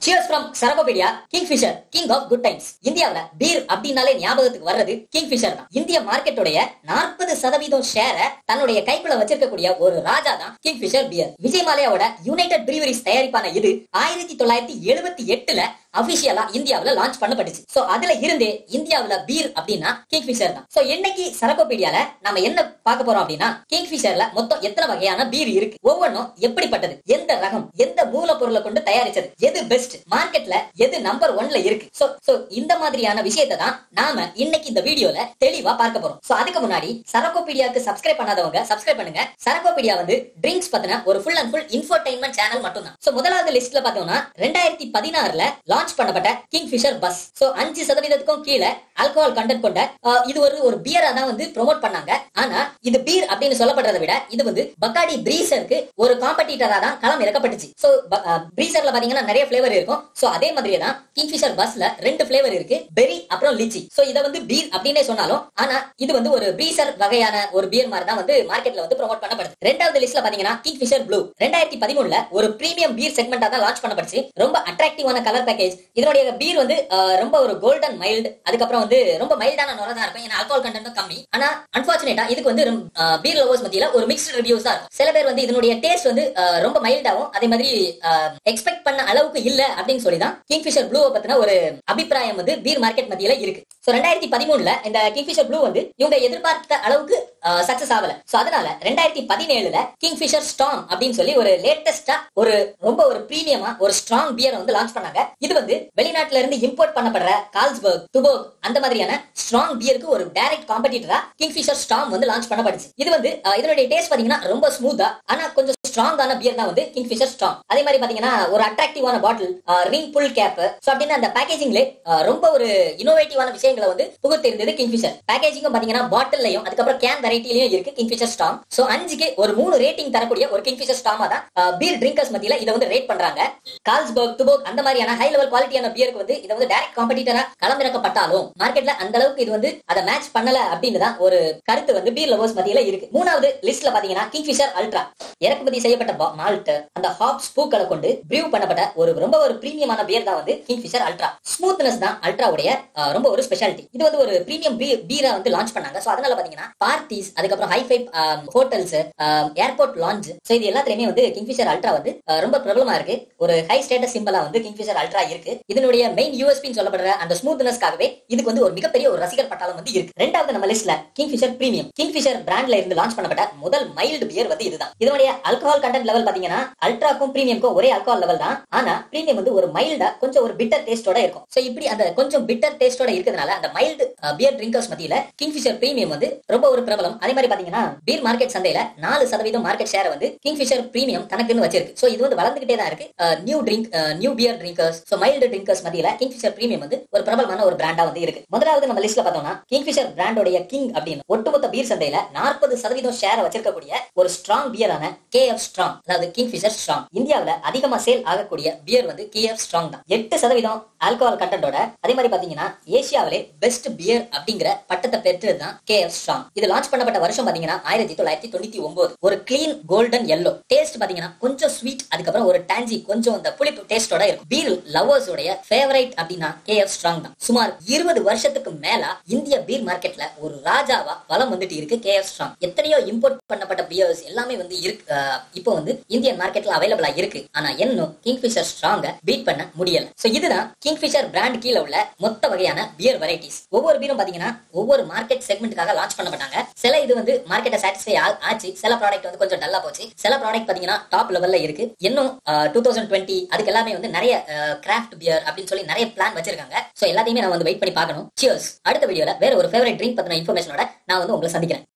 cheers from சரபபீடியா Kingfisher king of good times இந்தியாவுல beer அப்படின்னாலே ஞாபகத்துக்கு வர்றது கிங்ஃபிஷர் தான் இந்திய மார்க்கெட்டுடைய நாற்பது சதவீதம் ஷேரை தன்னுடைய கைக்குள்ள வச்சிருக்கக்கூடிய ஒரு ராஜா தான் கிங்ஃபிஷர் பியர் விஜய் மாலையாவோட யுனைடெட் பிரீவரிஸ் தயாரிப்பான இது ஆயிரத்தி தொள்ளாயிரத்தி எழுபத்தி எட்டுல அபிஷியலா இந்தியாவுல லான்ச் பண்ணப்பட்டுச்சு சோ அதுல இருந்தே இந்தியாவுல பீர் அப்படின்னா கிங்ஃபிஷர் தான் சோ இன்னைக்கு சரபபீடியால நம்ம என்ன பார்க்க போறோம் அப்படின்னா கிங்ஃபிஷர்ல மொத்தம் எத்தனை வகையான பீர் இருக்கு ஒவ்வொன்றும் எப்படிப்பட்டது எந்த ரகம் எந்த மூலப்பொருளை கொண்டு தயாரிச்சது எது பெஸ்ட் மார்க்கெட்ல எது நம்பர் ஒன்ல இருக்கு சோ சோ இந்த மாதிரியான விஷயத்தை தான் நாம இன்னைக்கு இந்த வீடியோல தெளிவா பார்க்க போறோம் சோ அதுக்கு முன்னாடி சரகோபீடியாக்கு சப்ஸ்கிரைப் பண்ணாதவங்க சப்ஸ்கிரைப் பண்ணுங்க சரகோபீடியா வந்து ட்ரிங்க்ஸ் பத்தின ஒரு full and full infotainment channel மட்டும் தான் சோ முதலாவது லிஸ்ட்ல பார்த்தோம்னா ரெண்டாயிரத்தி பதினாறுல லான்ச் பண்ணப்பட்ட கிங் ஃபிஷர் பஸ் சோ அஞ்சு சதவீதத்துக்கும் கீழே ஆல்கோஹால் கண்டென்ட் கொண்ட அஹ், இது ஒரு ஒரு பியரா தான் வந்து ப்ரோமோட் பண்ணாங்க ஆனா இது பீர் அப்படின்னு சொல்லப்படுறதை விட இது வந்து பக்காடி பிரீசருக்கு ஒரு காம்படிட்டரா தான் களம் இறக்கப்பட்டுச்சு சோ பிரீசர்ல பாத்தீங்கன்னா நிறைய ஃபிளேவர் இருக்கும் சோ அதே மாதிரியே தான் கிங்ஃபிஷர் பஸ்ல ரெண்டு ஃபிளேவர் இருக்கு பெரி அப்புறம் லிச்சி சோ இத வந்து பீர் அப்படின்னே சொன்னாலும் ஆனா இது வந்து ஒரு பிரீசர் வகையான ஒரு பியர் மாதிரி தான் வந்து மார்க்கெட்ல வந்து ப்ரோமோட் பண்ணப்படுது ரெண்டாவது லிஸ்ட்ல பாத்தீங்கன்னா கிங்ஃபிஷர் ப்ளூ ரெண்டாயிரத்தி பதிமூணுல ஒரு பிரீமியம் பீர் செக்மெண்டா தான் லான்ச் பண்ணப்படுச்சு ரொம்ப அட்ராக்டிவான கலர் பேக்கேஜ் இதனுடைய பீர் வந்து அஹ், ரொம்ப ஒரு கோல்டன் மைல்டு அதுக்கப்புறம் வந்து ரொம்ப மைல்டான நுர தான் இருக்கும் ஏன்னா ஆல்கோஹால் கண்டென்ட்டும் கம்மி ஆனா அன்பார்ச்சுனேட்டா இதுக்கு வந்து பீர் லவர்ஸ் மத்தியில ஒரு மிக்ஸ்ட் ரிவ்யூஸ் தான் இருக்கும் சில பேர் வந்து இதனுடைய டேஸ்ட் வந்து அஹ், ரொம்ப மைல்டாவும் அதே மாதிரி எக்ஸ்பெக்ட் பண்ண அளவுக்கு இல்ல அப்படின்னு சொல்லி தான் கிங்ஃபிஷர் ப்ளூவை பத்தின ஒரு அபிப்பிராயம் வந்து பீர் மார்க்கெட் மத்தியில இருக்கு சோ ரெண்டாயிரத்தி பதிமூணுல இந்த கிங்ஃபிஷர் ப்ளூ வந்து இவங்க எதிர்பார்த்த அளவுக்கு சக்சஸ் ஆகல சோ அதனால ரெண்டாயிரத்தி பதினேழுல கிங்ஃபிஷர் ஸ்டாம் அப்படின்னு சொல்லி ஒரு லேட்டஸ்டா ஒரு ரொம்ப ஒரு பிரீமியமா ஒரு ஸ்ட்ராங் பியர் வந்து லான்ச் பண்ணாங்க இது வந்து வெளிநாட்டுல இருந்து இம்போர்ட் பண்ணப்படுற கால்ஸ்பர்க் டுபோக் அந்த மாதிரியான ஸ்ட்ராங் பியருக்கு ஒரு டைரக்ட் காம்படிட்டரா கிங்ஃபிஷர் ஸ்டாம் வந்து லான்ச் பண்ணப்படுச்சு இது வந்து அஹ், இதனுடைய டேஸ்ட் பாத்தீங்கன்னா ரொம்ப ஸ்மூத்தா ஆனா கொஞ்சம் ஸ்ட்ராங்கான பியர் தான் வந்து கிங்ஃபிஷர் ஸ்ட்ராங் அதே மாதிரி பாத்தீங்கன்னா ஒரு அட்ராக்டிவான bottle ring pull cap so அப்படின்னு அந்த பேக்கேஜிங்ல ரொம்ப ஒரு இனோவேட்டிவான விஷயங்களை வந்து புகுத்தி இருந்தது கிங்ஃபிஷர் பேக்கேஜிங்கும் பாத்தீங்கன்னா பாட்டிலையும் அதுக்கப்புறம் கேன் வெரைட்டிலையும் இருக்கு கிங்ஃபிஷர் ஸ்டாம் சோ அஞ்சுக்கு ஒரு மூணு ரேட்டிங் தரக்கூடிய ஒரு கிங்ஃபிஷர் ஸ்டாமா தான் பீர் ட்ரிங்கர்ஸ் மத்தியில இதை வந்து ரேட் பண்றாங்க கால்ஸ்பர்க் துபோக் அந்த மாதிரியான ஹை லெவல் குவாலிட்டியான பியருக்கு வந்து இதை வந்து டைரக்ட் காம்படிட்டரா களமிறக்கப்பட்டாலும் மார்க்கெட்ல அந்த அளவுக்கு இது வந்து அதை மேட்ச் பண்ணல அப்படின்னு தான் ஒரு கருத்து வந்து பீர் லவர்ஸ் மத்தியில இருக்கு மூணாவது லிஸ்ட்ல பாத்தீங்கன்னா கிங்ஃபிஷர் அல்ட்ரா இறக்குமதி செய்யப்பட்ட மால்ட் அந்த ஹாப்ஸ் பூக்களை கொண்டு ப்ரீவ் பண்ணப்பட்ட ஒரு ரொம்ப ஒரு பிரீமியமான பியர் தான் வந்து கிங்ஃபிஷர் அல்ட்ரா ஸ்மூத்னஸ் தான் அல்ட்ராவுடைய அஹ், ரொம்ப ஒரு ஸ்பெஷாலிட்டி இது வந்து ஒரு பிரீமியம் பீரா வந்து லான்ச் பண்ணாங்க சோ அதனால பாத்தீங்கன்னா பார்ட்டிஸ் அதுக்கப்புறம் hi fi hotels airport launch so இது எல்லாத்துலயுமே வந்து கிங்ஃபிஷர் அல்ட்ரா வந்து அஹ், ரொம்ப பிரபலமா இருக்கு ஒரு ஹை ஸ்டேட்டஸ் சிம்பிளா வந்து கிங்ஃபிஷர் அல்ட்ரா இருக்கு இதனுடைய மெயின் யூஎஸ்பின்னு சொல்லப்படுற அந்த ஸ்மூத்னஸ்க்காகவே இதுக்கு வந்து ஒரு மிகப்பெரிய ஒரு ரசிகர் பட்டாளம் வந்து இருக்கு ரெண்டாவது நம்ம லிஸ்ட்ல கிங்ஃபிஷர் பிரீமியம் கிங்ஃபிஷர் பிராண்ட்ல இருந்து லான்ச் பண்ணப்பட்ட முதல் மைல்டு பியர் வந்து இதுதான் இதனுடைய ஆல்கஹால் கண்டென்ட் லெவல் பாத்தீங்கன்னா அல்ட்ராக்கும் பிரீமியம்க்கும் ஒரே ஆல்கஹால் லெவல் தான் ஆனா பிரீமியம் வந்து ஒரு மைல்டா கொஞ்சம் ஒரு பிட்டர் டேஸ்டோட இருக்கும் சோ இப்படி அந்த கொஞ்சம் பிட்டர் டேஸ்டோட இருக்கிறதுனால அந்த மைல்டு பியர் ட்ரிங்கர்ஸ் மத்தியில கிங்ஃபிஷர் பிரீமியம் வந்து ரொம்ப ஒரு பிரபலம் அதே மாதிரி பாத்தீங்கன்னா பீர் மார்க்கெட் சந்தையில நாலு சதவீதம் மார்க்கெட் ஷேர் வந்து கிங்ஃபிஷர் பிரீமியம் தனக்குன்னு வச்சிருக்கு சோ இது வந்து வளர்ந்துகிட்டே தான் இருக்கு new drink new beer drinkers so mild drinkers மத்தியில கிங்ஃபிஷர் பிரீமியம் வந்து ஒரு பிரபலமான ஒரு பிராண்டா வந்து இருக்கு முதலாவது நம்ம லிஸ்ட்ல பார்த்தோம்னா கிங்ஃபிஷர் பிராண்டோடைய கிங் அப்படின்னு ஒட்டுமொத்த பீர் சந்தையில நாற்பது சதவீதம் ஷேர் வச்சிருக்கக்கூடிய ஒரு ஸ்ட்ராங் பியரான கே எஃப் ஸ்ட்ராங் அதாவது கிங்ஃபிஷர் ஸ்ட்ராங் இந்தியாவுல அதிகமா சேல் ஆகக்கூடிய பியர் வந்து கே எஃப் ஸ்ட்ராங் தான் எட்டு சதவீதம் ஆல்கஹால் கண்டென்ட்டோட அதே மாதிரி பாத்தீங்கன்னா ஏசியாவிலே பெஸ்ட் பியர் அப்படிங்கிற பட்டத்தை பெற்றது தான் கே எஃப் ஸ்ட்ராங் இது லான்ச் பண்ணப்பட்ட வருஷம் பாத்தீங்கன்னா ஆயிரத்தி தொள்ளாயிரத்தி தொண்ணூத்தி ஒன்பது ஒரு கிளீன் கோல்டன் எல்லோ டேஸ்ட் பாத்தீங்கன்னா கொஞ்சம் ஸ்வீட் அதுக்கப்புறம் ஒரு டான்ஜி கொஞ்சம் அந்த புளிப்பு டேஸ்டோட இருக்கும் பீர் லவர்ஸ் உடைய ஃபேவரைட் அப்படின்னா கே எஃப் ஸ்ட்ராங் தான் சுமார் இருபது வருஷத்துக்கு மேல இந்திய பீர் மார்க்கெட்ல ஒரு ராஜாவா வலம் வந்துட்டு இருக்கு கே எஃப் ஸ்ட்ராங் எத்தனையோ இம்போர்ட் பண்ணப்பட்ட பியர்ஸ் எல்லாமே வந்து இருக்கு அஹ், இப்போ வந்து இந்தியன் மார்க்கெட்ல அவைலபிளா இருக்கு ஆனா இன்னும் கிங்ஃபிஷர் ஸ்ட்ராங்க பீட் பண்ண முடியல சோ இதுதான் கிங்ஃபிஷர் பிராண்ட் கீழ உள்ள மொத்த வகையான பியர் வெரைட்டிஸ் ஒவ்வொரு பீரும் பாத்தீங்கன்னா ஒவ்வொரு மார்க்கெட் செக்மெண்ட்டுக்காக லான்ச் பண்ணப்பட்டாங்க சில இது வந்து மார்க்கெட்டை சாட்டிஸ்ஃபை ஆச்சு சில ப்ராடக்ட் வந்து கொஞ்சம் டல்லா போச்சு சில ப்ராடக்ட் பாத்தீங்கன்னா டாப் லெவல்ல இருக்கு இன்னும் டூ தௌசண்ட் டுவெண்ட்டி அதுக்கு எல்லாமே வந்து நிறைய கிராஃப்ட் பியர் அப்படின்னு சொல்லி நிறைய பிளான் வச்சிருக்காங்க சோ எல்லாத்தையுமே நான் வந்து வெயிட் பண்ணி பார்க்கணும் சியர்ஸ் அடுத்த வீடியோல வேற ஒரு ஃபேவரட் ட்ரிங்க் பத்தின இன்ஃபர்மேஷனோட நான் வந்து உங்களை சந்திக்கிறேன்